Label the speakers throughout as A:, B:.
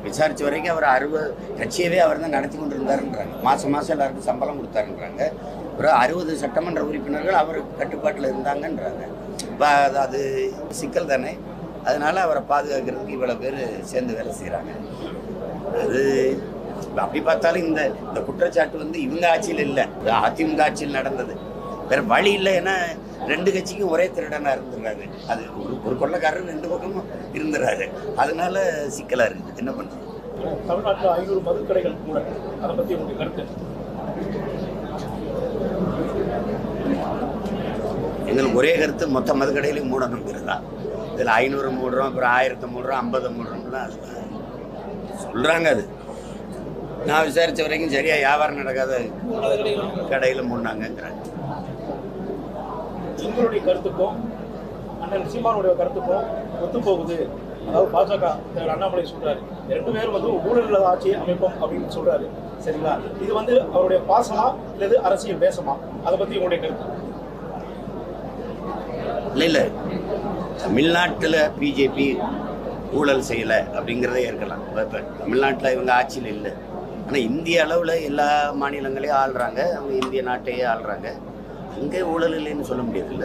A: விசாரிச்ச வரைக்கும் அவர் அறுபது கட்சியவே அவர் தான் நடத்தி கொண்டு இருந்தாருன்றாங்க மாதம் மாதம் எல்லாருக்கும் சம்பளம் கொடுத்தாருன்றாங்க அப்புறம் அறுபது சட்டமன்ற உறுப்பினர்கள் அவர் கட்டுப்பாட்டில் இருந்தாங்கன்றாங்க இப்போ அது அது சிக்கல் தானே அதனால அவரை பாதுகாக்கிறதுக்கு இவ்வளோ பேர் சேர்ந்து வேலை செய்கிறாங்க அது இப்ப அப்படி பார்த்தாலும் இந்த இந்த குற்றச்சாட்டு வந்து இவங்க ஆட்சியில் இல்லை இது அதிமுக ஆட்சியில் நடந்தது வேற வழி இல்லை ஏன்னா ரெண்டு கட்சிக்கும் ஒரே திருடனா இருந்துடுறாரு அது ஒரு ஒரு கொள்ளக்காரர் ரெண்டு பக்கமும் இருந்துறாரு அதனால சிக்கலா இருக்குது என்ன பண்றது
B: தமிழ்நாட்டில் ஐநூறு மதுக்கடைகள் கூட அதை பற்றி உங்களுடைய கருத்து
A: எங்களுக்கு ஒரே கருத்து மொத்த மதுக்கடையிலையும் மூடணுங்கிறது தான் இதில் ஐநூறு மூடுறோம் அப்புறம் ஆயிரத்தை மூடுறோம் ஐம்பது மூடுறோம்லாம் அது சொல்கிறாங்க அது நான் விசாரித்த வரைக்கும் சரியா வியாபாரம் நடக்காத கடையில் மூடினாங்கங்கிறாங்க
B: உங்களுடைய கருத்துக்கும் அண்ணன் சீமானுடைய கருத்துக்கும் ஒத்து போகுது அதாவது பாஜக தலைவர் அண்ணாமலை சொல்றாரு இந்த ரெண்டு பேரும் வந்து ஊழல் இல்லாத ஆட்சியை அமைப்போம் அப்படின்னு சொல்றாரு சரிங்களா இது வந்து அவருடைய பாசமா இல்லது அரசியல் வேஷமா அதை பத்தி உங்களுடைய கருத்து
A: இல்லை இல்லை தமிழ்நாட்டில் பிஜேபி ஊழல் செய்யலை அப்படிங்கிறத ஏற்கலாம் இப்போ இப்போ தமிழ்நாட்டில் இவங்க ஆட்சியில் இல்லை ஆனால் இந்திய அளவில் எல்லா மாநிலங்களையும் ஆள்றாங்க அவங்க இந்திய நாட்டையே ஆள்றாங்க அங்கே ஊழல் இல்லைன்னு சொல்ல முடியாதுல்ல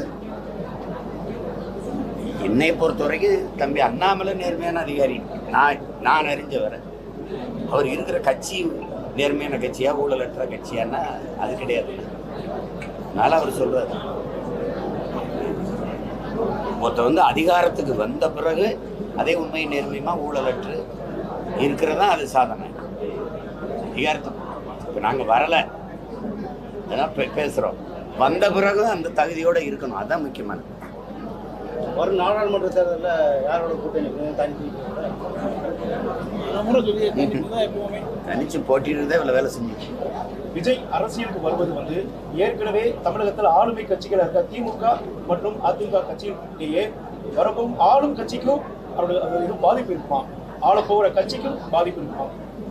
A: என்னை பொறுத்த வரைக்கும் தம்பி அண்ணாமலை நேர்மையான அதிகாரி நான் நான் அறிஞ்ச வரை அவர் இருக்கிற கட்சி நேர்மையான கட்சியா ஊழலற்ற கட்சியான்னா அது கிடையாது அதனால அவர் சொல்றாரு ஒருத்தர் வந்து அதிகாரத்துக்கு வந்த பிறகு அதே உண்மை நேர்மையுமா ஊழலற்று இருக்கிறதா அது சாதனை அதிகாரத்துக்கு இப்போ நாங்கள் வரலை அதான் பே பேசுகிறோம் வந்த பிறகு அந்த தகுதியோடு இருக்கணும் அதுதான் முக்கியமானது
C: வரும் நாடாளுமன்ற தேர்தலில் யாரோட கூட்டணி தனி முறை சொல்லி தான் எப்பவுமே
A: தனிச்சு போட்டியிடுறதே இவ்வளோ வேலை செஞ்சு
B: விஜய் அரசியலுக்கு வருவது வந்து ஏற்கனவே தமிழகத்தில் ஆளுமை கட்சிகள் இருக்க திமுக மற்றும் அதிமுக கட்சியிலேயே வரப்போகும் ஆளும் கட்சிக்கும் அவருடைய அது இது பாதிப்பு இருக்குமா ஆளப் போகிற கட்சிக்கும் பாதிப்பு இருக்குமா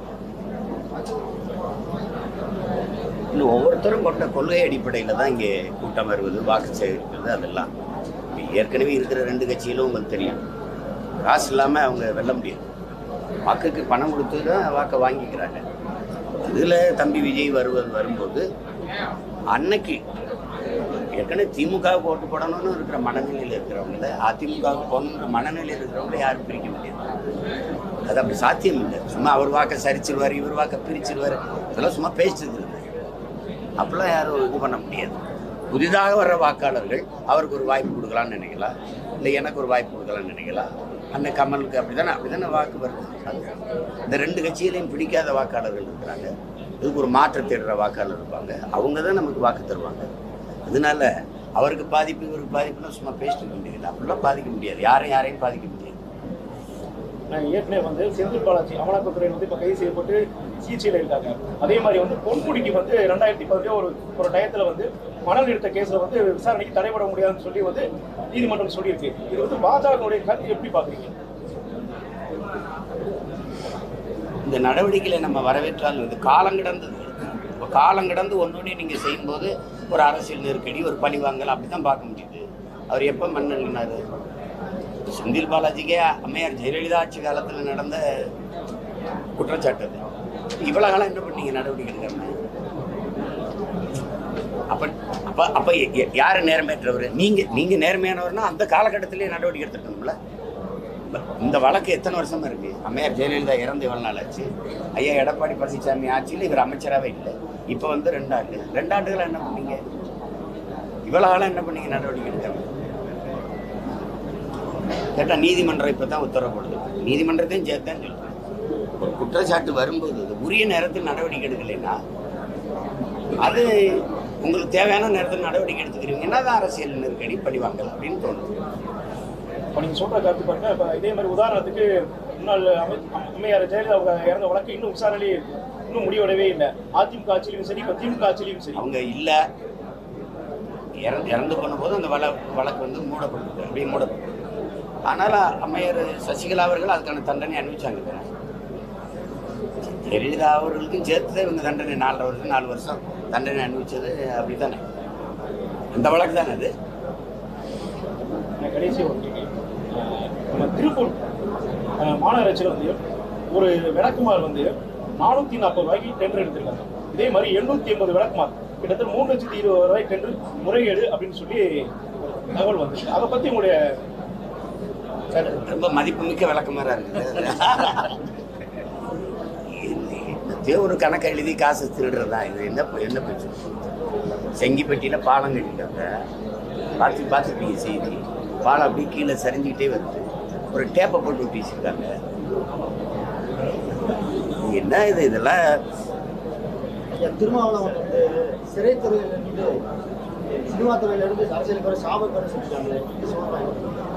A: இன்னும் ஒவ்வொருத்தரும் கொண்ட கொள்கை அடிப்படையில் தான் இங்கே கூட்டம் வருவது வாக்கு சேகரிக்கிறது அதெல்லாம் இப்ப ஏற்கனவே இருக்கிற ரெண்டு கட்சிகளும் உங்களுக்கு தெரியும் காசு இல்லாமல் அவங்க வெல்ல முடியாது வாக்குக்கு பணம் கொடுத்து தான் வாக்கை வாங்கிக்கிறாங்க இதில் தம்பி விஜய் வருவது வரும்போது அன்னைக்கு ஏற்கனவே திமுகவுக்கு ஓட்டு போடணும்னு இருக்கிற மனநிலையில் இருக்கிறவங்கள அதிமுகவுக்கு போகணுன்ற மனநிலையில் இருக்கிறவங்கள யாரும் பிரிக்க முடியாது அது அப்படி சாத்தியம் இல்லை சும்மா அவர் வாக்கை சரிச்சிருவார் இவர் வாக்கை பிரிச்சிருவார் இதெல்லாம் சும்மா பேசிட்டு இருக்குது அப்படிலாம் யாரும் இது பண்ண முடியாது புதிதாக வர்ற வாக்காளர்கள் அவருக்கு ஒரு வாய்ப்பு கொடுக்கலாம்னு நினைக்கலாம் இல்லை எனக்கு ஒரு வாய்ப்பு கொடுக்கலாம்னு நினைக்கலாம் அண்ணன் கமலுக்கு அப்படி தானே அப்படி தானே வாக்கு வருது அது இந்த ரெண்டு கட்சியிலையும் பிடிக்காத வாக்காளர்கள் இருக்கிறாங்க இதுக்கு ஒரு மாற்றம் தேடுற வாக்காளர் இருப்பாங்க அவங்க தான் நமக்கு வாக்கு தருவாங்க அதனால அவருக்கு பாதிப்பு இவருக்கு பாதிப்புனா சும்மா பேசிட்டு இருக்க முடியாது அப்படிலாம் பாதிக்க முடியாது யாரையும் யாரையும் பாதிக்க முடியாது
B: நான் ஏற்கனவே வந்து செந்தில் பாலாஜி அமலாக்கத்துறை வந்து இப்போ கைது செய்யப்பட்டு சிகிச்சையில் இருக்காங்க அதே மாதிரி வந்து பொன்முடிக்கு வந்து ரெண்டாயிரத்தி பதினே ஒரு ஒரு டயத்தில் வந்து மணல் எடுத்த கேஸில் வந்து விசாரணைக்கு தடைபட முடியாதுன்னு சொல்லி வந்து நீதிமன்றம் சொல்லியிருக்கு இது வந்து பாஜகவுடைய கருத்து எப்படி பார்க்குறீங்க
A: இந்த நடவடிக்கைகளை நம்ம வரவேற்றாலும் இது காலம் கிடந்தது இப்போ காலம் கிடந்து ஒன்னொன்னே நீங்கள் செய்யும்போது ஒரு அரசியல் நெருக்கடி ஒரு பழிவாங்கல் அப்படி தான் பார்க்க முடியுது அவர் எப்போ மன்னல்னார் செந்தில் பாலாஜிக்கே அம்மையார் ஜெயலலிதா ஆட்சி காலத்தில் நடந்த குற்றச்சாட்டு அது இவ்வளோ காலம் என்ன பண்ணீங்க நடவடிக்கை எடுக்காம அப்ப அப்ப அப்ப ய- யாரு நேர்மையற்றவர் நீங்க நீங்க நேர்மையானவர்னா அந்த காலகட்டத்திலேயே நடவடிக்கை எடுத்துருக்கணும்ல இப்ப இந்த வழக்கு எத்தனை வருஷமா இருக்கு அம்மையார் ஜெயலலிதா இறந்து எவ்வளவு நாள் ஆச்சு ஐயா எடப்பாடி பழனிசாமி ஆட்சியில் இவர் அமைச்சராகவே இல்லை இப்போ வந்து ரெண்டாண்டு ரெண்டாண்டுகள் என்ன பண்ணீங்க இவ்வளவு காலம் என்ன பண்ணீங்க நடவடிக்கை எடுக்காம கேட்டால் நீதிமன்றம் இப்போ தான் உத்தரவு போடுது நீதிமன்றத்தையும் சேர்த்தேன்னு சொல்றேன் ஒரு குற்றச்சாட்டு வரும்போது அது உரிய நேரத்தில் நடவடிக்கை எடுக்கலைன்னா அது உங்களுக்கு தேவையான நேரத்தில் நடவடிக்கை எடுத்துக்கிறீங்கன்னா அது அரசியல் நெருக்கடி பழிவாங்கல் அப்படின்னு தோணுது
B: இப்போ நீங்கள் சொல்கிற கருத்து பாருங்க இப்போ இதே மாதிரி உதாரணத்துக்கு முன்னாள் அமை அம்மையார் ஜெயலலிதா அவங்க இறந்த வழக்கு இன்னும் விசாரணை இன்னும் முடிவடையவே இல்லை அதிமுக ஆட்சியிலும் சரி இப்போ திமுக ஆட்சியிலும் சரி
A: அவங்க இல்லை இறந்து இறந்து போனபோது அந்த வழ வழக்கு வந்து மூடப்பட்டது அப்படியே மூடப்பட்டது ஆனால் அம்மையார் சசிகலா அவர்கள் அதுக்கான தண்டனை அனுபவிச்சாங்க தானே. ஜெயலலிதா அவர்களுக்கும் சேர்த்து தான் இவங்க தண்டனை நாலரை வருஷம் நாலு வருஷம் தண்டனை அனுபவிச்சது அப்படி தானே அந்த வழக்கு தானே அது
B: நான் கடைசி ஒரு கேள்வி. அஹ் நம்ம திருப்பூர் அஹ், மாநகராட்சியில் வந்து ஒரு விளக்குமார் வந்து நானூத்தி நாற்பது ரூபாய்க்கு டெண்டர் எடுத்திருக்காங்க இதே மாதிரி எண்ணூத்தி எண்பது விளக்குமார் கிட்டத்தட்ட மூணு லட்சத்தி இருபது ரூபாய் டெண்டர் முறைகேடு அப்படின்னு சொல்லி தகவல் வந்துச்சு அதை பத்தி உங்களுடைய
A: ரொம்ப மதிப்புமிக்க விளக்கமாரா இருக்குது என்னத்தையோ ஒரு கணக்கை எழுதி காசு திருடுறதா இது என்ன என்ன பிரச்சனை செங்கிப்பட்டியில் பாலம் கட்டிட்டாங்க பார்த்து பார்த்துருப்பீங்க செய்தி பாலம் அப்படியே கீழே சரிஞ்சுக்கிட்டே வருது ஒரு டேப்பை போட்டு ஒட்டி வச்சிருக்காங்க என்ன இது இதெல்லாம்
C: ஐயா, திருமாவளவன் வந்து சிறைத்துறையிலிருந்து சினிமா துறையிலிருந்து அரசியலுக்கு வர சாபக்கரை சொல்லிட்டாங்களே இது சொல்றாங்க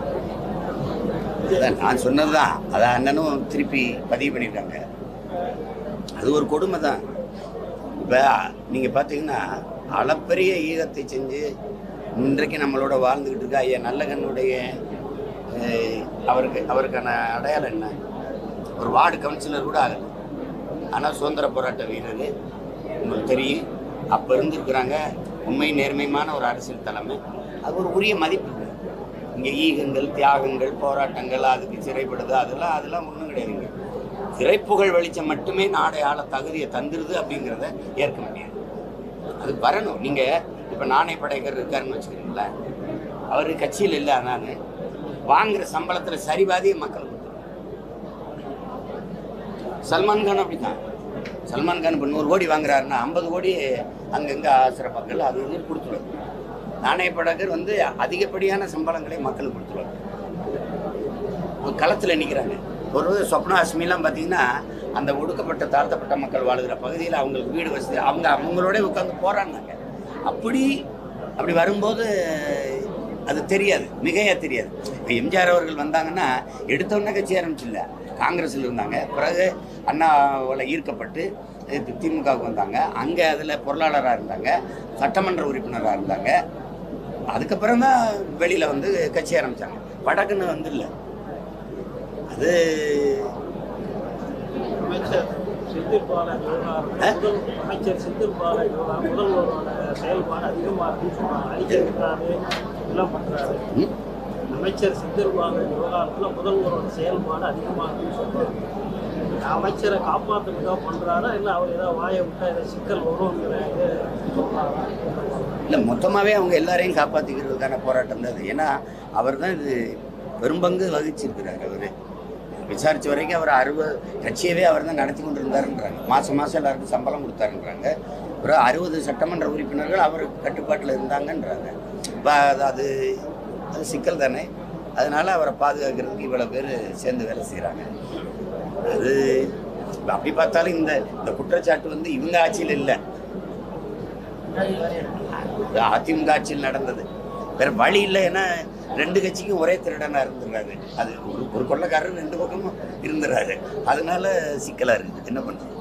A: அதான் நான் சொன்னது தான் அதை அண்ணனும் திருப்பி பதிவு பண்ணியிருக்காங்க அது ஒரு கொடுமை தான் இப்போ நீங்கள் பார்த்தீங்கன்னா அளப்பரிய ஈகத்தை செஞ்சு இன்றைக்கு நம்மளோட வாழ்ந்துக்கிட்டு இருக்க ஐயா நல்லகண்ணுடைய அஹ், அவருக்கு அவருக்கான அடையாளம் என்ன ஒரு வார்டு கவுன்சிலர் கூட ஆகலை ஆனால் சுதந்திர போராட்ட வீரர் உங்களுக்கு தெரியும் அப்போ இருந்திருக்கிறாங்க உண்மை நேர்மையான ஒரு அரசியல் தலைமை அது ஒரு உரிய மதிப்பு இங்கே ஈகங்கள் தியாகங்கள் போராட்டங்கள் அதுக்கு சிறைப்படுது அதெல்லாம் அதெல்லாம் ஒன்றும் கிடையாதுங்க திரைப்புகழ் வெளிச்சம் மட்டுமே நாடை ஆள தகுதியை தந்துருது அப்படிங்கிறத ஏற்க முடியாது அது வரணும் நீங்கள் இப்போ நாணய படைக்கர் இருக்காருன்னு வச்சுக்கிறீங்களேன் அவர் கட்சியில் இல்லை நான் வாங்குற சம்பளத்தில் சரிபாதியை மக்கள் கொடுத்துருவாங்க சல்மான் கான் அப்படிதான் சல்மான் கான் இப்போ நூறு கோடி வாங்குறாருன்னா ஐம்பது கோடி அங்கங்கே ஆசிர மக்கள் அது இது கொடுத்துருவாங்க நாணய படகர் வந்து அதிகப்படியான சம்பளங்களை மக்களுக்கு கொடுத்துருவாங்க அவங்க களத்தில் நிற்கிறாங்க ஒரு சொப்னா அஸ்மிலாம் பார்த்தீங்கன்னா அந்த ஒடுக்கப்பட்ட தாழ்த்தப்பட்ட மக்கள் வாழுகிற பகுதியில் அவங்களுக்கு வீடு வசதி அவங்க அவங்களோட உட்காந்து போராடினாங்க அப்படி அப்படி வரும்போது அது தெரியாது மிகையா தெரியாது இப்போ எம்ஜிஆர் அவர்கள் வந்தாங்கன்னா எடுத்தோடனே கட்சி ஆரம்பிச்சில்ல காங்கிரஸில் இருந்தாங்க பிறகு அண்ணாவில் ஈர்க்கப்பட்டு இது திமுகவுக்கு வந்தாங்க அங்கே அதில் பொருளாளராக இருந்தாங்க சட்டமன்ற உறுப்பினராக இருந்தாங்க அதுக்கப்புறம் தான் வெளியில் வந்து கட்சி ஆரம்பித்தாங்க படக்குன்னு வந்து இல்லை அது
D: அமைச்சர் செந்தில் பாலாஜி விவகாரம்
A: ஆ?
D: முதல் அமைச்சர் செந்தில் பாலாஜி விவகாரம் முதல்வரோட செயல்பாடு அதிகமாக இருக்குன்னு சொன்னாங்க அடிக்க விடுறாரு எல்லாம் பண்றாரு
A: ம்,
D: அமைச்சர் செந்தில் பாலாஜி விவகாரத்தில் முதல்வரோட செயல்பாடு அதிகமாக இருக்குன்னு சொல்றாங்க அமைச்சரை காப்பாற்றுறதுக்காக பண்றாரா இல்லை அவர் ஏதாவது வாயை விட்டா ஏதாவது சிக்கல் வருங்கிற இது சொல்றாரா
A: இல்லை மொத்தமாகவே அவங்க எல்லாரையும் காப்பாற்றிக்கிறதுக்கான போராட்டம் தான் இது ஏன்னா அவர் தான் இது பெரும்பங்கு வகிச்சிருக்கிறார் அவர் விசாரிச்ச வரைக்கும் அவர் அறுபது கட்சியவே அவர் தான் நடத்தி கொண்டு இருந்தாருன்றாங்க மாதம் மாதம் எல்லாருக்கும் சம்பளம் கொடுத்தாருன்றாங்க அப்புறம் அறுபது சட்டமன்ற உறுப்பினர்கள் அவர் கட்டுப்பாட்டில் இருந்தாங்கன்றாங்க இப்போ அது அது அது சிக்கல் தானே அதனால அவரை பாதுகாக்கிறதுக்கு இவ்வளோ பேர் சேர்ந்து வேலை செய்கிறாங்க அது இப்ப அப்படி பார்த்தாலும் இந்த இந்த குற்றச்சாட்டு வந்து இவங்க ஆட்சியில் இல்லை அது அதிமுக ஆட்சியில் நடந்தது வேற வழி இல்லை ஏன்னா ரெண்டு கட்சிக்கும் ஒரே திருடனா இருந்துடுறாரு அது ஒரு ஒரு கொள்ளக்காரர் ரெண்டு பக்கமும் இருந்துடுறாரு அதனால சிக்கலா இருக்குது என்ன பண்றது